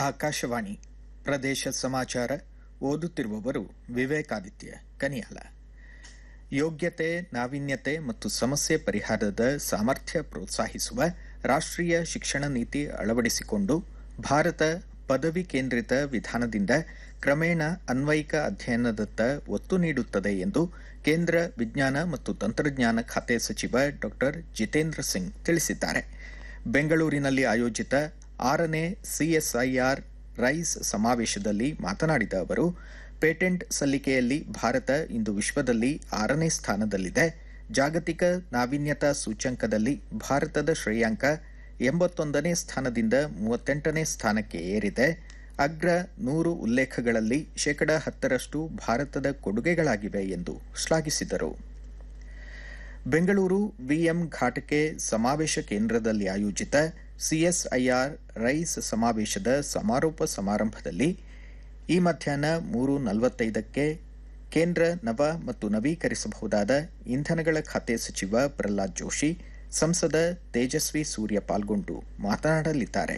ಆಕಾಶವಾಣಿ ಪ್ರದೇಶ ಸಮಾಚಾರ ಓದುತ್ತಿರುವವರು ವಿವೇಕಾದಿತ್ಯ ಕನಿಯಾಲ ಯೋಗ್ಯತೆ ನಾವೀನ್ಯತೆ ಮತ್ತು ಸಮಸ್ಯೆ ಪರಿಹಾರದ ಸಾಮರ್ಥ್ಯ ಪ್ರೋತ್ಸಾಹಿಸುವ ರಾಷ್ಟ್ರೀಯ ಶಿಕ್ಷಣ ನೀತಿ ಅಳವಡಿಸಿಕೊಂಡು ಭಾರತ ಪದವಿ ಕೇಂದ್ರಿತ ವಿಧಾನದಿಂದ ಕ್ರಮೇಣ ಅನ್ವಯಿಕ ಅಧ್ಯಯನದತ್ತ ಒತ್ತು ನೀಡುತ್ತದೆ ಎಂದು ಕೇಂದ್ರ ವಿಜ್ಞಾನ ಮತ್ತು ತಂತ್ರಜ್ಞಾನ ಖಾತೆ ಸಚಿವ ಡಾಕ್ಟರ್ ಜಿತೇಂದ್ರ ಸಿಂಗ್ ತಿಳಿಸಿದ್ದಾರೆ ಬೆಂಗಳೂರಿನಲ್ಲಿ ಆಯೋಜಿತ ಆರನೇ ಸಿಎಸ್ಐಆರ್ ರೈಸ್ ಸಮಾವೇಶದಲ್ಲಿ ಮಾತನಾಡಿದ ಅವರು ಪೇಟೆಂಟ್ ಸಲ್ಲಿಕೆಯಲ್ಲಿ ಭಾರತ ಇಂದು ವಿಶ್ವದಲ್ಲಿ ಆರನೇ ಸ್ಥಾನದಲ್ಲಿದೆ ಜಾಗತಿಕ ನಾವೀನ್ಯತಾ ಸೂಚ್ಯಂಕದಲ್ಲಿ ಭಾರತದ ಶ್ರೇಯಾಂಕ ಎಂಬತ್ತೊಂದನೇ ಸ್ಥಾನದಿಂದ ಮೂವತ್ತೆಂಟನೇ ಸ್ಥಾನಕ್ಕೆ ಏರಿದೆ ಅಗ್ರ ನೂರು ಉಲ್ಲೇಖಗಳಲ್ಲಿ ಶೇಕಡ ಹತ್ತರಷ್ಟು ಭಾರತದ ಕೊಡುಗೆಗಳಾಗಿವೆ ಎಂದು ಶ್ಲಾಘಿಸಿದರು ಬೆಂಗಳೂರು ವಿಎಂ ಘಾಟಕೆ ಸಮಾವೇಶ ಕೇಂದ್ರದಲ್ಲಿ ಆಯೋಜಿತ ಸಿಎಸ್ಐಆರ್ ರೈಸ್ ಸಮಾವೇಶದ ಸಮಾರೋಪ ಸಮಾರಂಭದಲ್ಲಿ ಈ ಮಧ್ಯಾಹ್ನ ಮೂರು ನಲವತ್ತೈದಕ್ಕೆ ಕೇಂದ್ರ ನವ ಮತ್ತು ನವೀಕರಿಸಬಹುದಾದ ಇಂಧನಗಳ ಖಾತೆ ಸಚಿವ ಪ್ರಹ್ಲಾದ್ ಜೋಶಿ ಸಂಸದ ತೇಜಸ್ವಿ ಸೂರ್ಯ ಪಾಲ್ಗೊಂಡು ಮಾತನಾಡಲಿದ್ದಾರೆ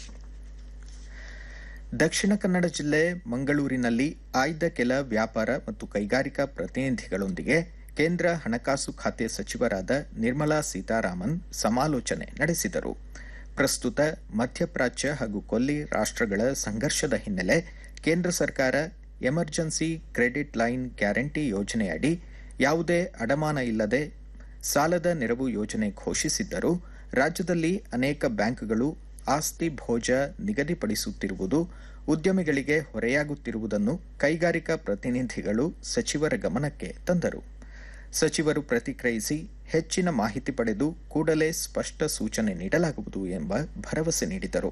ದಕ್ಷಿಣ ಕನ್ನಡ ಜಿಲ್ಲೆ ಮಂಗಳೂರಿನಲ್ಲಿ ಆಯ್ದ ಕೆಲ ವ್ಯಾಪಾರ ಮತ್ತು ಕೈಗಾರಿಕಾ ಪ್ರತಿನಿಧಿಗಳೊಂದಿಗೆ ಕೇಂದ್ರ ಹಣಕಾಸು ಖಾತೆ ಸಚಿವರಾದ ನಿರ್ಮಲಾ ಸೀತಾರಾಮನ್ ಸಮಾಲೋಚನೆ ನಡೆಸಿದರು ಪ್ರಸ್ತುತ ಮಧ್ಯಪ್ರಾಚ್ಯ ಹಾಗೂ ಕೊಲ್ಲಿ ರಾಷ್ಟ್ರಗಳ ಸಂಘರ್ಷದ ಹಿನ್ನೆಲೆ ಕೇಂದ್ರ ಸರ್ಕಾರ ಎಮರ್ಜೆನ್ಸಿ ಕ್ರೆಡಿಟ್ ಲೈನ್ ಗ್ಯಾರಂಟಿ ಯೋಜನೆಯಡಿ ಯಾವುದೇ ಅಡಮಾನ ಇಲ್ಲದೆ ಸಾಲದ ನೆರವು ಯೋಜನೆ ಘೋಷಿಸಿದ್ದರೂ ರಾಜ್ಯದಲ್ಲಿ ಅನೇಕ ಬ್ಯಾಂಕ್ಗಳು ಆಸ್ತಿ ಭೋಜ ನಿಗದಿಪಡಿಸುತ್ತಿರುವುದು ಉದ್ಯಮಿಗಳಿಗೆ ಹೊರೆಯಾಗುತ್ತಿರುವುದನ್ನು ಕೈಗಾರಿಕಾ ಪ್ರತಿನಿಧಿಗಳು ಸಚಿವರ ಗಮನಕ್ಕೆ ತಂದರು ಸಚಿವರು ಪ್ರತಿಕ್ರಿಯಿಸಿ ಹೆಚ್ಚಿನ ಮಾಹಿತಿ ಪಡೆದು ಕೂಡಲೇ ಸ್ಪಷ್ಟ ಸೂಚನೆ ನೀಡಲಾಗುವುದು ಎಂಬ ಭರವಸೆ ನೀಡಿದರು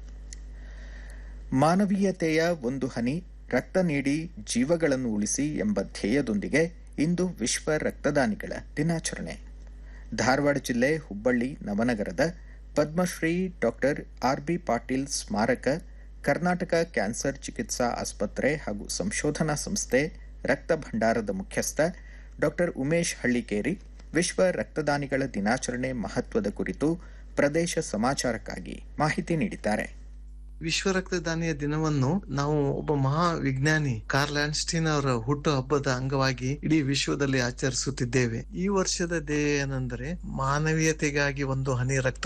ಮಾನವೀಯತೆಯ ಒಂದು ಹನಿ ರಕ್ತ ನೀಡಿ ಜೀವಗಳನ್ನು ಉಳಿಸಿ ಎಂಬ ಧ್ಯೇಯದೊಂದಿಗೆ ಇಂದು ವಿಶ್ವ ರಕ್ತದಾನಿಗಳ ದಿನಾಚರಣೆ ಧಾರವಾಡ ಜಿಲ್ಲೆ ಹುಬ್ಬಳ್ಳಿ ನವನಗರದ ಪದ್ಮಶ್ರೀ ಡಾಕ್ಟರ್ ಆರ್ಬಿ ಪಾಟೀಲ್ ಸ್ಮಾರಕ ಕರ್ನಾಟಕ ಕ್ಯಾನ್ಸರ್ ಚಿಕಿತ್ಸಾ ಆಸ್ಪತ್ರೆ ಹಾಗೂ ಸಂಶೋಧನಾ ಸಂಸ್ಥೆ ರಕ್ತ ಭಂಡಾರದ ಮುಖ್ಯಸ್ಥ ಡಾಕ್ಟರ್ ಉಮೇಶ್ ಹಳ್ಳಿಕೇರಿ ವಿಶ್ವ ರಕ್ತದಾನಿಗಳ ದಿನಾಚರಣೆ ಮಹತ್ವದ ಕುರಿತು ಪ್ರದೇಶ ಸಮಾಚಾರಕ್ಕಾಗಿ ಮಾಹಿತಿ ನೀಡಿದ್ದಾರೆ ವಿಶ್ವ ರಕ್ತದಾನಿಯ ದಿನವನ್ನು ನಾವು ಒಬ್ಬ ಮಹಾ ವಿಜ್ಞಾನಿ ಕಾರ್ಲ್ ಆನ್ಸ್ಟೀನ್ ಅವರ ಹುಟ್ಟು ಹಬ್ಬದ ಅಂಗವಾಗಿ ಇಡೀ ವಿಶ್ವದಲ್ಲಿ ಆಚರಿಸುತ್ತಿದ್ದೇವೆ ಈ ವರ್ಷದ ಧ್ಯೇಯ ಏನೆಂದರೆ ಮಾನವೀಯತೆಗಾಗಿ ಒಂದು ಹನಿ ರಕ್ತ